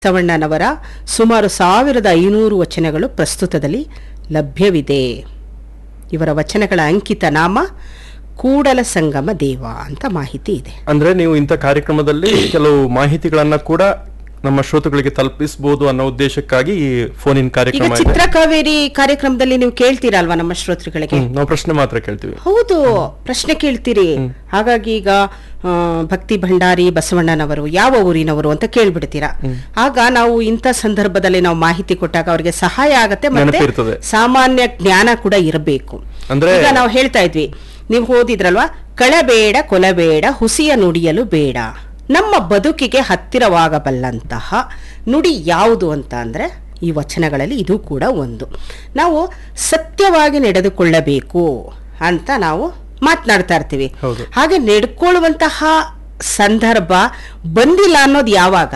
ಬಸವಣ್ಣನವರ ಸುಮಾರು ಸಾವಿರದ ಐನೂರು ವಚನಗಳು ಪ್ರಸ್ತುತದಲ್ಲಿ ಲಭ್ಯವಿದೆ ಇವರ ವಚನಗಳ ಅಂಕಿತ ನಾಮ ಕೂಡಲ ಸಂಗಮ ದೇವ ಅಂತ ಮಾಹಿತಿ ಇದೆ ಅಂದ್ರೆ ನೀವು ಇಂಥ ಕಾರ್ಯಕ್ರಮದಲ್ಲಿ ಕೆಲವು ಮಾಹಿತಿಗಳನ್ನ ಕೂಡ ನಮ್ಮ ಶ್ರೋತೃಗಳಿಗೆ ತಲುಪಿಸಬಹುದು ಅನ್ನೋ ಉದ್ದೇಶಕ್ಕಾಗಿ ಈ ಫೋನ್ ಇನ್ ಈಗ ಕಾರ್ಯಕ್ರಮ ಇದೆ ಚಿತ್ರಕಾವೇರಿ ಕಾರ್ಯಕ್ರಮದಲ್ಲಿ ನೀವು ಕೇಳ್ತೀರಲ್ವಾ ನಮ್ಮ ಶ್ರೋತೃಗಳಿಗೆ ಹ್ಮ್, ನಾವು ಪ್ರಶ್ನೆ ಮಾತ್ರ ಕೇಳ್ತೀವಿ ಹೌದು ಪ್ರಶ್ನೆ ಕೇಳ್ತೀರಿ ಹಾಗಾಗಿ ಈಗ ಆ, ಭಕ್ತಿ ಭಂಡಾರಿ ಬಸವಣ್ಣನವರು ಯಾವ ಊರಿನವರು ಅಂತ ಕೇಳ್ಬಿಡ್ತೀರಾ ಆಗ ನಾವು ಇಂಥ ಸಂದರ್ಭದಲ್ಲಿ ನಾವು ಮಾಹಿತಿ ಕೊಟ್ಟಾಗ ಅವರಿಗೆ ಸಹಾಯ ಆಗತ್ತೆ ಮತ್ತೆ ನೆನಪಿರ್ತದೆ. ಸಾಮಾನ್ಯ ಜ್ಞಾನ ಕೂಡ ಇರಬೇಕು ಅಂದ್ರೆ- ಈಗ ನಾವು ಹೇಳ್ತಾ ಇದ್ವಿ ನೀವು ಓದಿದ್ರಲ್ವಾ ಕಳಬೇಡ ಕೊಲಬೇಡ ಹುಸಿಯ ನುಡಿಯಲು ಬೇಡ ನಮ್ಮ ಬದುಕಿಗೆ ಹತ್ತಿರವಾಗಬಲ್ಲಂತಹ ನುಡಿ ಯಾವುದು ಅಂತ ಅಂದ್ರೆ ಈ ವಚನಗಳಲ್ಲಿ ಇದು ಕೂಡ ಒಂದು ನಾವು ಸತ್ಯವಾಗಿ ನಡೆದುಕೊಳ್ಳಬೇಕು ಅಂತ ನಾವು ಮಾತನಾಡ್ತಾ ಇರ್ತೀವಿ ಹೌದು. ಹಾಗೆ ನಡ್ಕೊಳ್ಳುವಂತಹ ಸಂದರ್ಭ ಬಂದಿಲ್ಲ ಅನ್ನೋದು ಯಾವಾಗ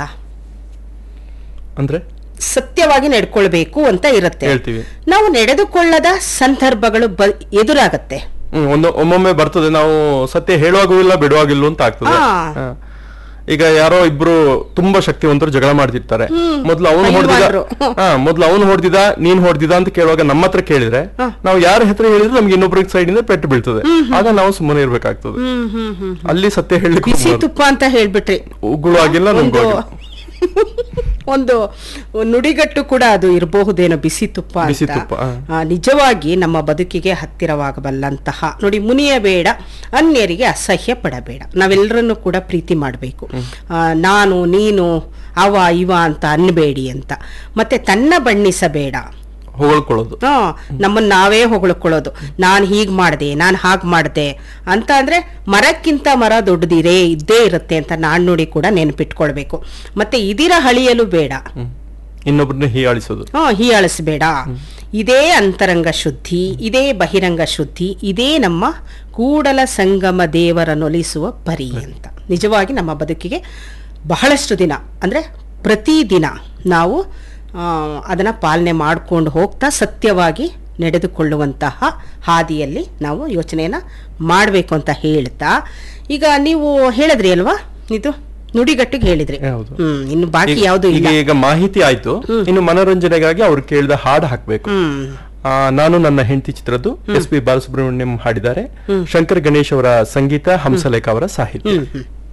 ಅಂದ್ರೆ ಸತ್ಯವಾಗಿ ನಡ್ಕೊಳ್ಬೇಕು ಅಂತ ಇರುತ್ತೆ ಹೇಳ್ತೀವಿ. ನಾವು ನಡೆದುಕೊಳ್ಳದ ಸಂದರ್ಭಗಳು ಬ ಎದುರಾಗತ್ತೆ ಹ್ಮ್, ಒಂದು ಒಮ್ಮೊಮ್ಮೆ ಬರ್ತದೆ ನಾವು ಸತ್ಯ ಹೇಳುವಾಗೂ ಇಲ್ಲ ಬಿಡುವಾಗಿಲ್ಲ ಅಂತ ಆಗ್ತದೆ ಹಾ. ಹಾ. ಈಗ ಯಾರೋ ಇಬ್ರು ತುಂಬಾ ಶಕ್ತಿವಂತರು ಜಗಳ ಮಾಡ್ತಿರ್ತಾರೆ ಮೊದ್ಲು ಅವನು ಹೊಡೆದಿದ ಪೈಲ್ವಾನ್ರು. ಹಾ ಮೊದ್ಲು ಅವನು ಹೊಡೆದಿದ ನೀನ್ ಹೊಡೆದಿದ ಅಂತ ಕೇಳುವಾಗ ನಮ್ಮ ಹತ್ರ ಕೇಳಿದ್ರೆ ನಾವು ಯಾರ ಹತ್ರ ಹೇಳಿದ್ರೆ ನಮ್ಗೆ ಇನ್ನೊಬ್ಬರ ಸೈಡ್ ಇಂದ ಪೆಟ್ಟು ಬೀಳ್ತದೆ ಆಗ ನಾವು ಸುಮ್ಮನೆ ಇರ್ಬೇಕಾಗ್ತದೆ ಹ್ಮ್ ಹ್ಮ್ ಹ್ಮ್ ಅಲ್ಲಿ ಸತ್ಯ ಹೇಳಲಿಕ್ಕೆ ಬಿಸಿ ತುಪ್ಪ ಅಂತ ಹೇಳ್ಬಿಟ್ರಿ ಉಗುಳು ಆಗಿಲ್ಲ ನುಂಗು ಒಂದು ಆಗಿಲ್ಲ. ಒಂದು ನುಡಿಗಟ್ಟು ಕೂಡ ಅದು ಇರಬಹುದೇನೋ ಬಿಸಿ ತುಪ್ಪ ಅಂತ. ಬಿಸಿ ತುಪ್ಪ, ಆ. ಆ, ನಿಜವಾಗಿ ನಮ್ಮ ಬದುಕಿಗೆ ಹತ್ತಿರವಾಗಬಲ್ಲಂತಹ ನೋಡಿ ಮುನಿಯಬೇಡ ಅನ್ಯರಿಗೆ ಅಸಹ್ಯ ಪಡಬೇಡ ನಾವೆಲ್ಲರನ್ನು ಕೂಡ ಪ್ರೀತಿ ಮಾಡಬೇಕು ನಾನು ನೀನು ಅವ ಇವ ಅಂತ ಅನ್ಬೇಡಿ ಅಂತ ಮತ್ತೆ ತನ್ನ ಬಣ್ಣಿಸಬೇಡ ಹೊಗಳ್ಕೊಳ್ಳೋದು ಹಾ ನಮ್ಮನ್ನ ನಾವೇ ಹೊಗಳ್ಕೊಳ್ಳೋದು ನಾನು ಹೀಗ್ ಮಾಡ್ದೆ ನಾನು ಹಾಗ್ ಮಾಡ್ದೆ ಅಂತ ಅಂದ್ರೆ ಮರಕ್ಕಿಂತ ಮರ ದೊಡ್ಡದಿರೇ ಇದ್ದೇ ಇರುತ್ತೆ ಅಂತ ನಾಣ್ಣುಡಿ ಕೂಡ ನೆನಪಿಟ್ಕೊಳ್ಬೇಕು ಮತ್ತೆ ಇದಿರ ಹಳಿಯಲು ಬೇಡ ಹ್ಮ್. ಇನ್ನೊಬ್ರನ್ನ ಹೀಯಾಳಿಸೋದು ಹಾ ಹೀಯಾಳಿಸ್ಬೇಡ ಇದೇ ಅಂತರಂಗ ಶುದ್ಧಿ ಇದೇ ಬಹಿರಂಗ ಶುದ್ಧಿ ಇದೇ ನಮ್ಮ ಕೂಡಲ ಸಂಗಮ ದೇವರನ್ನೊಲಿಸುವ ಪರಿ ಅಂತ ನಿಜವಾಗಿ ನಮ್ಮ ಬದುಕಿಗೆ ಬಹಳಷ್ಟು ದಿನ ಅಂದರೆ ಪ್ರತಿದಿನ ನಾವು ಆ, ಅದನ್ನ ಪಾಲನೆ ಮಾಡ್ಕೊಂಡು ಹೋಗ್ತಾ ಸತ್ಯವಾಗಿ ನಡೆದುಕೊಳ್ಳುವಂತಹ ಹಾದಿಯಲ್ಲಿ ನಾವು ಯೋಚನೆಯನ್ನ ಮಾಡಬೇಕು ಅಂತ ಹೇಳ್ತಾ ಈಗ ನೀವು ಹೇಳಿದ್ರಿ ಅಲ್ವಾ ಇದು ನುಡಿಗಟ್ಟಿಗೆ ಹೇಳಿದ್ರಿ ಹೌದು. ಹ್ಮ್ ಇನ್ನು ಬಾಕಿ ಈಗ- ಯಾವುದು ಈಗ ಇಲ್ಲ ಈಗ ಮಾಹಿತಿ ಆಯ್ತು ಇನ್ನು ಮನೋರಂಜನೆಗಾಗಿ ಅವ್ರು ಕೇಳಿದ ಹಾಡು ಹಾಕ್ಬೇಕು ಹ್ಮ್ ಆ, ನಾನು ನನ್ನ ಹೆಂಡತಿ ಚಿತ್ರದ್ದು ಎಸ್ ಪಿ ಬಾಲಸುಬ್ರಹ್ಮಣ್ಯಂ ಹಾಡಿದ್ದಾರೆ ಶಂಕರ್ ಗಣೇಶ್ ಅವರ ಸಂಗೀತ ಹಂಸಲೇಖ ಅವರ ಸಾಹಿತ್ಯ ಹ್ಮ್ ಹ್ಮ್